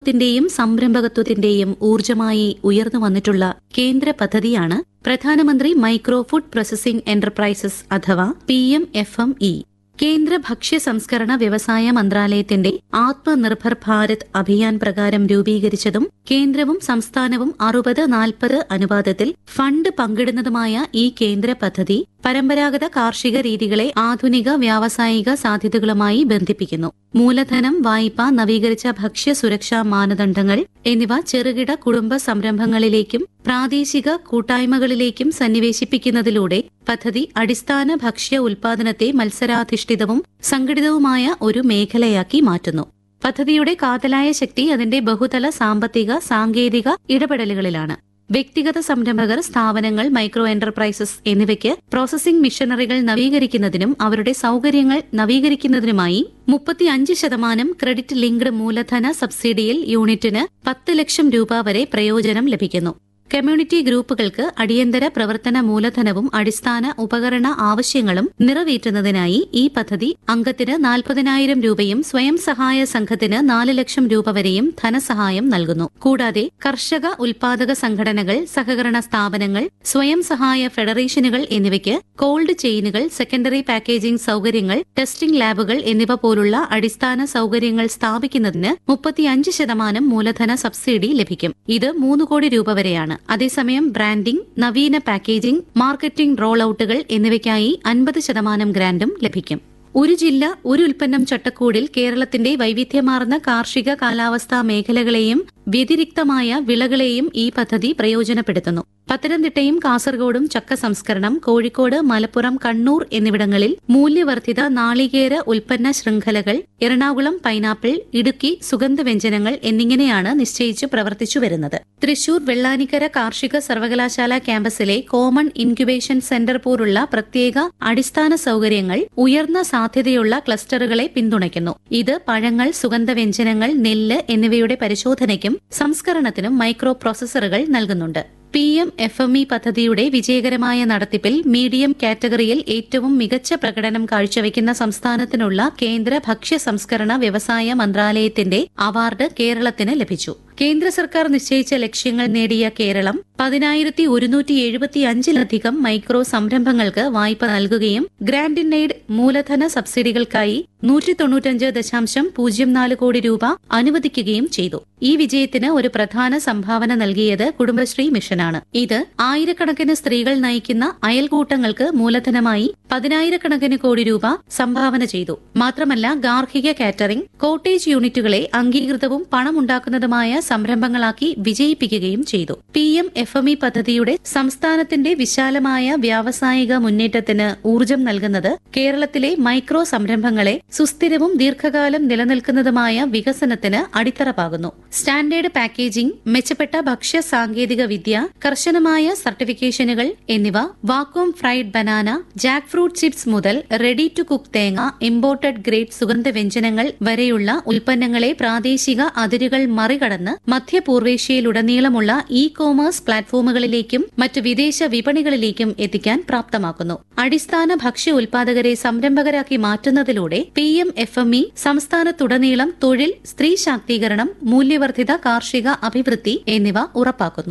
യുവത്വത്തിന്റെയും സംരംഭകത്വത്തിന്റെയും ഊർജമായി ഉയർന്നു വന്നിട്ടുള്ള കേന്ദ്ര പദ്ധതിയാണ് പ്രധാനമന്ത്രി മൈക്രോ ഫുഡ് പ്രോസസിംഗ് എന്റർപ്രൈസസ് അഥവാ P M F M E കേന്ദ്ര ഭക്ഷ്യ സംസ്കരണ വ്യവസായ മന്ത്രാലയത്തിന്റെ ആത്മനിർഭർ ഭാരത് അഭിയാൻ പ്രകാരം രൂപീകരിച്ചതും കേന്ദ്രവും സംസ്ഥാനവും അറുപത് നാൽപ്പത് അനുപാതത്തിൽ ഫണ്ട് പങ്കിടുന്നതുമായ ഈ കേന്ദ്ര പദ്ധതി പരമ്പരാഗത കാർഷിക രീതികളെ ആധുനിക വ്യാവസായിക സാധ്യതകളുമായി ബന്ധിപ്പിക്കുന്നു മൂലധനം വായ്പ നവീകരിച്ച ഭക്ഷ്യ സുരക്ഷാ മാനദണ്ഡങ്ങൾ എന്നിവ ചെറുകിട കുടുംബ സംരംഭങ്ങളിലേക്കും പ്രാദേശിക കൂട്ടായ്മകളിലേക്കും സന്നിവേശിപ്പിക്കുന്നതിലൂടെ പദ്ധതി അടിസ്ഥാന ഭക്ഷ്യ ഉൽപാദനത്തെ മത്സരാധിഷ്ഠിതവും സംഘടിതവുമായ ഒരു മേഖലയാക്കി മാറ്റുന്നു പദ്ധതിയുടെ കാതലായ ശക്തി അതിന്റെ ബഹുതല സാമ്പത്തിക സാങ്കേതിക ഇടപെടലുകളിലാണ് വ്യക്തിഗത സംരംഭകർ സ്ഥാപനങ്ങൾ മൈക്രോ എന്റർപ്രൈസസ് എന്നിവയ്ക്ക് പ്രോസസിംഗ് മിഷനറികൾ നവീകരിക്കുന്നതിനും അവരുടെ സൌകര്യങ്ങൾ നവീകരിക്കുന്നതിനുമായി മുപ്പത്തിയഞ്ച് ശതമാനം ക്രെഡിറ്റ് ലിങ്ക്ഡ് മൂലധന സബ്സിഡിയിൽ യൂണിറ്റിന് പത്ത് ലക്ഷം രൂപ വരെ പ്രയോജനം ലഭിക്കുന്നു കമ്മ്യൂണിറ്റി ഗ്രൂപ്പുകൾക്ക് അടിയന്തര പ്രവർത്തന മൂലധനവും അടിസ്ഥാന ഉപകരണ ആവശ്യങ്ങളും നിറവേറ്റുന്നതിനായി ഈ പദ്ധതി അംഗത്തിന് നാൽപ്പതിനായിരം രൂപയും സ്വയം സഹായ സംഘത്തിന് നാല് ലക്ഷം രൂപ വരെയും ധനസഹായം നൽകുന്നു കൂടാതെ കർഷക ഉൽപാദക സംഘടനകൾ സഹകരണ സ്ഥാപനങ്ങൾ സ്വയം സഹായ ഫെഡറേഷനുകൾ എന്നിവയ്ക്ക് കോൾഡ് ചെയിനുകൾ സെക്കൻഡറി പാക്കേജിംഗ് സൌകര്യങ്ങൾ ടെസ്റ്റിംഗ് ലാബുകൾ എന്നിവ പോലുള്ള അടിസ്ഥാന സൌകര്യങ്ങൾ സ്ഥാപിക്കുന്നതിന് മുപ്പത്തിയഞ്ച് ശതമാനം മൂലധന സബ്സിഡി ലഭിക്കും ഇത് മൂന്ന് കോടി രൂപ വരെയാണ് അതേസമയം ബ്രാൻഡിംഗ് നവീന പാക്കേജിംഗ് മാർക്കറ്റിംഗ് റോൾ ഔട്ടുകൾ എന്നിവയ്ക്കായി അൻപത് ശതമാനം ഗ്രാന്റും ലഭിക്കും ഒരു ജില്ല ഒരു ഉൽപ്പന്നം ചട്ടക്കൂടിൽ കേരളത്തിന്റെ വൈവിധ്യമാർന്ന കാർഷിക കാലാവസ്ഥാ മേഖലകളെയും വ്യതിരിക്തമായ വിളകളെയും ഈ പദ്ധതി പ്രയോജനപ്പെടുത്തുന്നു പത്തനംതിട്ടയും കാസർഗോഡും ചക്ക സംസ്കരണം കോഴിക്കോട് മലപ്പുറം കണ്ണൂർ എന്നിവിടങ്ങളിൽ മൂല്യവർദ്ധിത നാളികേര ഉൽപ്പന്ന ശൃംഖലകൾ എറണാകുളം പൈനാപ്പിൾ ഇടുക്കി സുഗന്ധവ്യഞ്ജനങ്ങൾ എന്നിങ്ങനെയാണ് നിശ്ചയിച്ചു പ്രവർത്തിച്ചു വരുന്നത് തൃശൂർ വെള്ളാനിക്കര കാർഷിക സർവകലാശാല ക്യാമ്പസിലെ കോമൺ ഇൻക്യുബേഷൻ സെന്റർ പോലുള്ള പ്രത്യേക അടിസ്ഥാന സൌകര്യങ്ങൾ ഉയർന്ന സാധ്യതയുള്ള ക്ലസ്റ്ററുകളെ പിന്തുണയ്ക്കുന്നു ഇത് പഴങ്ങൾ സുഗന്ധവ്യഞ്ജനങ്ങൾ നെല്ല് എന്നിവയുടെ പരിശോധനയ്ക്കും സംസ്കരണത്തിനും മൈക്രോ പ്രോസസറുകൾ നൽകുന്നുണ്ട് P M F M E പദ്ധതിയുടെ വിജയകരമായ നടത്തിപ്പിൽ മീഡിയം കാറ്റഗറിയിൽ ഏറ്റവും മികച്ച പ്രകടനം കാഴ്ചവെക്കുന്ന സംസ്ഥാനത്തിനുള്ള കേന്ദ്ര ഭക്ഷ്യ സംസ്കരണ വ്യവസായ മന്ത്രാലയത്തിന്റെ അവാർഡ് കേരളത്തിന് ലഭിച്ചു കേന്ദ്ര സർക്കാർ നിശ്ചയിച്ച ലക്ഷ്യങ്ങൾ നേടിയ കേരളം പതിനായിരത്തി ഒരുന്നൂറ്റി എഴുപത്തി അഞ്ചിലധികം മൈക്രോ സംരംഭങ്ങൾക്ക് വായ്പ നൽകുകയും ഗ്രാൻഡ് ഇൻ എയ്ഡ് മൂലധന സബ്സിഡികൾക്കായി നൂറ്റി തൊണ്ണൂറ്റഞ്ച് ദശാംശം പൂജ്യം നാല് കോടി രൂപ അനുവദിക്കുകയും ചെയ്തു ഈ വിജയത്തിന് ഒരു പ്രധാന സംഭാവന നൽകിയത് കുടുംബശ്രീ മിഷനാണ് ഇത് ആയിരക്കണക്കിന് സ്ത്രീകൾ നയിക്കുന്ന അയൽക്കൂട്ടങ്ങൾക്ക് മൂലധനമായി പതിനായിരക്കണക്കിന് കോടി രൂപ സംഭാവന ചെയ്തു മാത്രമല്ല ഗാർഹിക കാറ്ററിംഗ് കോട്ടേജ് യൂണിറ്റുകളെ അംഗീകൃതവും പണമുണ്ടാക്കുന്നതുമായ സംരംഭങ്ങളാക്കി വിജയിപ്പിക്കുകയും ചെയ്തു P M F M E പദ്ധതിയുടെ സംസ്ഥാനത്തിന്റെ വിശാലമായ വ്യാവസായിക മുന്നേറ്റത്തിന് ഊർജം നൽകുന്നത് കേരളത്തിലെ മൈക്രോ സംരംഭങ്ങളെ സുസ്ഥിരവും ദീർഘകാലം നിലനിൽക്കുന്നതുമായ വികസനത്തിന് അടിത്തറ പാകുന്നു സ്റ്റാൻഡേർഡ് പാക്കേജിംഗ് മെച്ചപ്പെട്ട ഭക്ഷ്യ സാങ്കേതിക വിദ്യ കർശനമായ സർട്ടിഫിക്കേഷനുകൾ എന്നിവ vacuum fried banana jackfruit chips മുതൽ റെഡി ടു കുക്ക് തേങ്ങ ഇമ്പോർട്ടഡ് ഗ്രേഡ് സുഗന്ധവ്യഞ്ജനങ്ങൾ വരെയുള്ള ഉൽപ്പന്നങ്ങളെ പ്രാദേശിക അതിരുകൾ മറികടന്ന് മധ്യപൂർവേഷ്യയിലുടനീളമുള്ള ഇ കോമേഴ്സ് പ്ലാറ്റ്ഫോമുകളിലേക്കും മറ്റു വിദേശ വിപണികളിലേക്കും എത്തിക്കാൻ പ്രാപ്തമാക്കുന്നു അടിസ്ഥാന ഭക്ഷ്യ ഉൽപാദകരെ സംരംഭകരാക്കി മാറ്റുന്നതിലൂടെ P M F M E സംസ്ഥാനത്തുടനീളം തൊഴിൽ സ്ത്രീ ശാക്തീകരണം മൂല്യവർദ്ധിത കാർഷിക അഭിവൃദ്ധി എന്നിവ ഉറപ്പാക്കുന്നു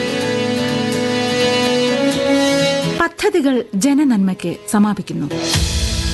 പദ്ധതികൾ ജനനന്മയ്ക്ക് സമാപിക്കുന്നു